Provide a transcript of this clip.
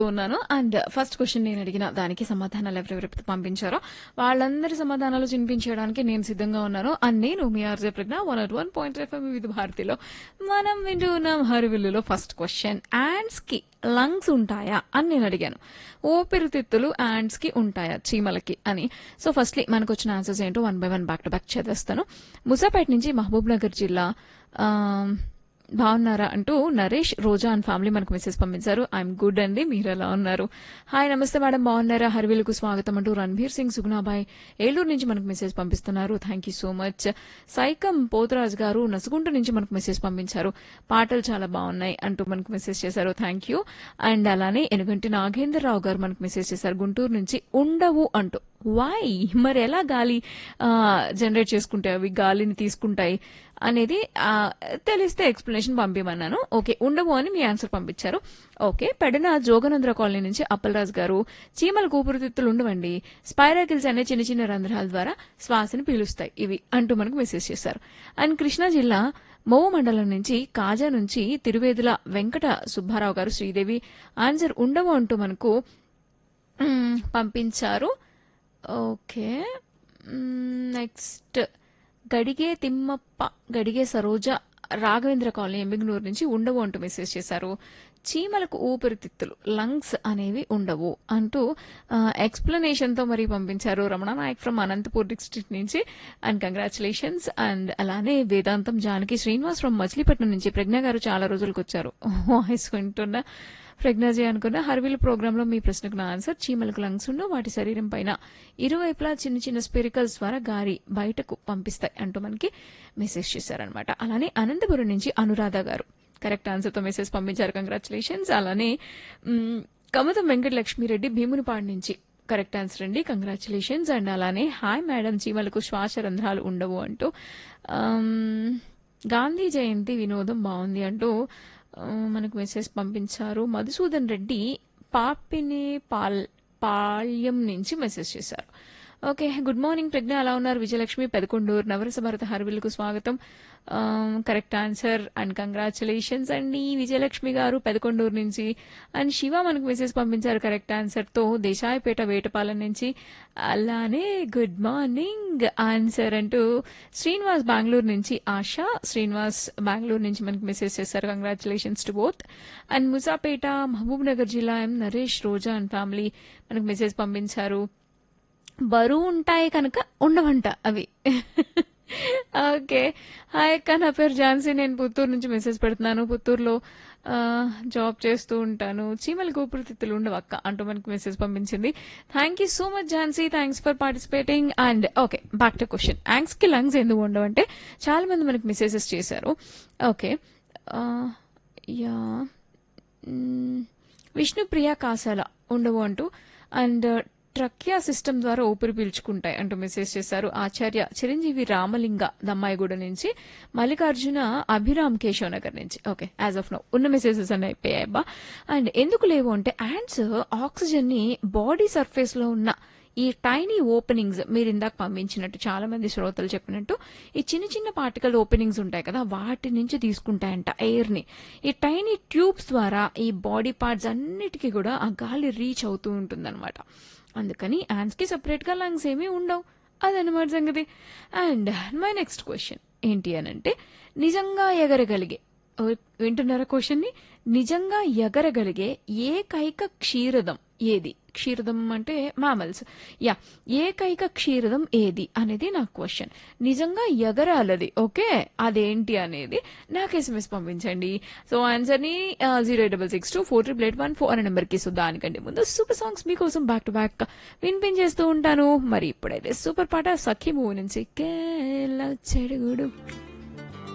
ఉన్నాను and first question నేను అడిగిన దానికి సమాధానాలు ఎవరెవరైతే పంపించారో వాళ్ళందరి సమాధానాలు వినిపించడానికి నేను సిద్ధంగా ఉన్నాను అండ్ నేను మీ RJ Pragya one at one point FM Vividh భారతిలో మనం వింటూ ఉన్నాం హరివిల్లులో ఫస్ట్ క్వశ్చన్ యాండ్స్ కి లంగ్స్ ఉంటాయా అని నేను అడిగాను ఊపిరితిత్తులు యాండ్స్ కి ఉంటాయా చీమలకి అని సో ఫస్ట్లీ మనకు వచ్చిన ఆన్సర్స్ ఏంటో one by one back to back చదివేస్తాను ముసాపేట నుంచి మహబూబ్ నగర్ జిల్లా ఆమ్, బాగున్నారా అంటూ నరేష్ రోజా అండ్ ఫ్యామిలీ మనకు మెసేజ్ పంపించారు ఐఎమ్ గుడ్ అండి మీరు ఎలా ఉన్నారు హాయ్ నమస్తే మేడం బాగున్నారా హర్విల్కు స్వాగతం అంటూ రణ్బీర్ సింగ్ సుగుణాబాయ్ ఏలూరు నుంచి మనకు మెసేజ్ పంపిస్తున్నారు thank you so much Saikam Poturaj garu Nasugunta నుంచి మనకు మెసేజ్ పంపించారు పాటలు చాలా బాగున్నాయి అంటూ మనకు మెసేజ్ చేశారు థ్యాంక్ యూ అండ్ అలానే ఎనుగంటి నాగేంద్రరావు గారు మనకు మెసేజ్ చేశారు గుంటూరు నుంచి ఉండవు అంటూ వై మరి ఎలా గాలి జనరేట్ చేసుకుంటాయి అవి గాలిని తీసుకుంటాయి అనేది ఆ, తెలిస్తే ఎక్స్ప్లెనేషన్ పంపిమన్నాను ఓకే ఉండవు అని మీ ఆన్సర్ పంపించారు ఓకే పెడన జోగనంద్ర కాలనీ నుంచి అప్పలరాజు గారు చీమల కూపురుతిత్తులు ఉండవండి స్పైరాకిల్స్ అనే చిన్న చిన్న రంధ్రాల ద్వారా శ్వాసని పీలుస్తాయి ఇవి అంటూ మనకు మెసేజ్ చేశారు అండ్ కృష్ణా జిల్లా మోవ మండలం నుంచి కాజా నుంచి తిరువేదుల వెంకట సుబ్బారావు గారు శ్రీదేవి ఆన్సర్ ఉండవు అంటూ మనకు మ్మ్, పంపించారు okay next Gadige Thimmappa Gadige Saroja Raghavendra colony Yemmiganur నుంచి ఉండవు అంటూ మెసేజ్ చేశారు చీమలకు ఊపిరితిత్తులు లంగ్స్ అనేవి ఉండవు అంటూ ఎక్స్ప్లెనేషన్ తో మరి పంపించారు రమణ నాయక్ ఫ్రమ్ అనంతపూర్ డిస్ట్రిక్ట్ నుంచి అండ్ కంగ్రాచులేషన్స్ అండ్ అలానే వేదాంతం జానకి శ్రీనివాస్ ఫ్రమ్ మచిలీపట్నం నుంచి ప్రజ్ఞ గారు చాలా రోజులకు వచ్చారు వాయిస్ వింటున్నా ప్రజ్ఞాజీ అనుకున్న హర్విల్ ప్రోగ్రామ్ లో మీ ప్రశ్నకు నా ఆన్సర్ చీమలకు లంగ్స్ ఉన్న వాటి శరీరం పైన ఇరువైపులా చిన్న చిన్న స్పెరికల్స్ ద్వారా గాలి బయటకు పంపిస్తాయి అంటూ మనకి మెసేజ్ చేశారనమాట అలానే అనంతపురం నుంచి అనురాధ గారు కరెక్ట్ ఆన్సర్ తో మెసేజ్ పంపించారు కంగ్రాచులేషన్స్ అలానే మ్, కమతం వెంకట లక్ష్మీరెడ్డి భీమునిపాడు నుంచి కరెక్ట్ ఆన్సర్ అండి కంగ్రాచులేషన్స్ అండ్ అలానే హాయ్ మేడం చీమలకు శ్వాస రంధ్రాలు ఉండవు అంటూ ఆమ్, గాంధీ జయంతి వినోదం బాగుంది అంటూ ఆ, మనకు మెసేజ్ పంపించారు మధుసూదన్ రెడ్డి పాపిని పాల్ పాళ్యం నుంచి మెసేజ్ చేశారు ఓకే గుడ్ మార్నింగ్ ప్రజ్ఞ ఎలా ఉన్నారు విజయలక్ష్మి పెదకొండూరు నవరస భరత హర్విల్కు స్వాగతం కరెక్ట్ ఆన్సర్ అండ్ కంగ్రాచులేషన్స్ అండి విజయలక్ష్మి గారు పెదకొండూరు నుంచి అండ్ శివ మనకు మెసేజ్ పంపించారు కరెక్ట్ ఆన్సర్ తో దేశాయపేట వేటపాలెం నుంచి అలానే గుడ్ మార్నింగ్ ఆన్సర్ అంటూ శ్రీనివాస్ బెంగళూరు నుంచి ఆశ శ్రీనివాస్ బెంగళూరు నుంచి మనకి మెసేజ్ చేశారు congratulations to both and Musapet Mahabubnagar జిల్లా ఎం నరేష్ రోజా అండ్ ఫ్యామిలీ మనకు మెసేజ్ పంపించారు బరువు ఉంటాయి కనుక ఉండవంట అవి ఓకే హాయ్ అక్క నా పేరు ఝాన్సీ నేను పుత్తూరు నుంచి మెసేజ్ పెడుతున్నాను పుత్తూరులో ఆ, జాబ్ చేస్తూ ఉంటాను చీమల ఊపిరితిత్తులు ఉండవు అక్క అంటూ మనకి మెసేజ్ పంపించింది thank you so much Jhansi thanks for participating and okay back to question యాంగ్స్ కి లంగ్స్ ఎందుకు ఉండవు అంటే చాలా మంది మనకి మెసేజెస్ చేశారు ఓకే యా మ్మ్. విష్ణుప్రియ కాసాల ఉండవు అంటూ అండ్ ట్రక్యా సిస్టమ్ ద్వారా ఊపిరి పీల్చుకుంటాయి అంటూ మెసేజ్ చేశారు ఆచార్య చిరంజీవి రామలింగ దమ్మాయిగూడ నుంచి మల్లికార్జున అభిరామ్ కేశవ్ నగర్ నుంచి ఓకే యాజ్ ఆఫ్ నో ఉన్న మెసేజెస్ అన్ని అయిపోయాయి అబ్బా అండ్ ఎందుకు లేవు అంటే యాండ్స్ ఆక్సిజన్ ని బాడీ సర్ఫేస్ లో ఉన్న ఈ టైనీ ఓపెనింగ్స్ మీరు ఇందాక పంపించినట్టు చాలా మంది శ్రోతలు చెప్పినట్టు ఈ చిన్న చిన్న పార్టికల్ ఓపెనింగ్స్ ఉంటాయి కదా వాటి నుంచి తీసుకుంటాయంట ఎయిర్ ని ఈ టైనీ ట్యూబ్స్ ద్వారా ఈ బాడీ పార్ట్స్ అన్నిటికీ కూడా ఆ గాలి రీచ్ అవుతూ ఉంటుందన్నమాట అందుకని యాండ్స్ కి సెపరేట్ గా లంగ్స్ ఏమీ ఉండవు అదనమాట సంగతి అండ్ మై నెక్స్ట్ క్వశ్చన్ ఏంటి అని అంటే నిజంగా ఎగరగలిగే ఓ, వింటున్నారా క్వశ్చన్ ని నిజంగా ఎగరగలిగే ఏకైక క్షీరదం ఏది క్షీరదం అంటే మామల్స్ యా ఏకైక క్షీరదం ఏది అనేది నా క్వశ్చన్ నిజంగా ఎగరాలది ఓకే అదేంటి అనేది నాకు ఎస్ఎంఎస్ పంపించండి సో ఆన్సర్ ని zero double six two four triple eight one four అనే నెంబర్ కి సో దానికంటే ముందు సూపర్ సాంగ్స్ మీకోసం బ్యాక్ టు బ్యాక్ వినిపించేస్తూ ఉంటాను మరి ఇప్పుడైతే సూపర్ పాట సఖీ మూవీ నుంచి కేల చెడుగుడు